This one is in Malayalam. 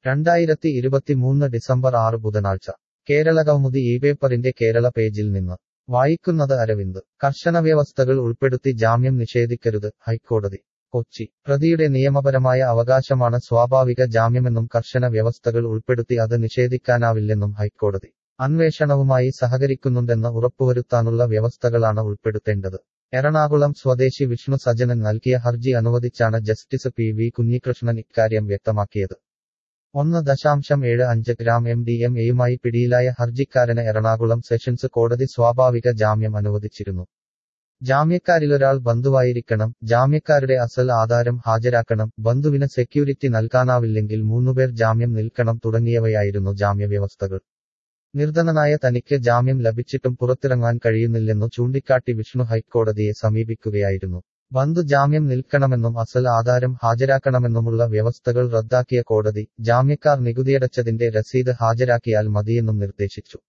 രണ്ടായിരത്തി ഇരുപത്തിമൂന്ന് ഡിസംബർ ആറ് ബുധനാഴ്ച കേരള കൗമുദി ഈ പേപ്പറിന്റെ കേരള പേജിൽ നിന്ന് വായിക്കുന്നത് അരവിന്ദ് കർശന വ്യവസ്ഥകൾ ഉൾപ്പെടുത്തി ജാമ്യം നിഷേധിക്കരുത് ഹൈക്കോടതി കൊച്ചി പ്രതിയുടെ നിയമപരമായ അവകാശമാണ് സ്വാഭാവിക ജാമ്യമെന്നും കർശന വ്യവസ്ഥകൾ ഉൾപ്പെടുത്തി അത് നിഷേധിക്കാനാവില്ലെന്നും ഹൈക്കോടതി അന്വേഷണവുമായി സഹകരിക്കുന്നുണ്ടെന്ന് ഉറപ്പുവരുത്താനുള്ള വ്യവസ്ഥകളാണ് ഉൾപ്പെടുത്തേണ്ടത് എറണാകുളം സ്വദേശി വിഷ്ണു സജനൻ നൽകിയ ഹർജി അനുവദിച്ചാണ് ജസ്റ്റിസ് പി വി കുഞ്ഞികൃഷ്ണൻ ഇക്കാര്യം വ്യക്തമാക്കിയത് ഒന്ന് ദശാംശം ഏഴ് അഞ്ച് ഗ്രാം എം ഡി എം എയുമായി പിടിയിലായ ഹർജിക്കാരന് എറണാകുളം സെഷൻസ് കോടതി സ്വാഭാവിക ജാമ്യം അനുവദിച്ചിരുന്നു ജാമ്യക്കാരിലൊരാൾ ബന്ധുവായിരിക്കണം ജാമ്യക്കാരുടെ അസൽ ആധാരം ഹാജരാക്കണം ബന്ധുവിന് സെക്യൂരിറ്റി നൽകാനാവില്ലെങ്കിൽ മൂന്നുപേർ ജാമ്യം നിൽക്കണം തുടങ്ങിയവയായിരുന്നു ജാമ്യവ്യവസ്ഥകൾ നിർധനനായ തനിക്ക് ജാമ്യം ലഭിച്ചിട്ടും പുറത്തിറങ്ങാൻ കഴിയുന്നില്ലെന്നു ചൂണ്ടിക്കാട്ടി വിഷ്ണു ഹൈക്കോടതിയെ സമീപിക്കുകയായിരുന്നു ബന്ധു ജാമ്യം നിൽക്കണമെന്നും അസൽ ആധാരം ഹാജരാക്കണമെന്നുമുള്ള വ്യവസ്ഥകൾ റദ്ദാക്കിയ കോടതി ജാമ്യക്കാർ നികുതിയടച്ചതിന്റെ രസീത് ഹാജരാക്കിയാൽ മതിയെന്നും നിർദ്ദേശിച്ചു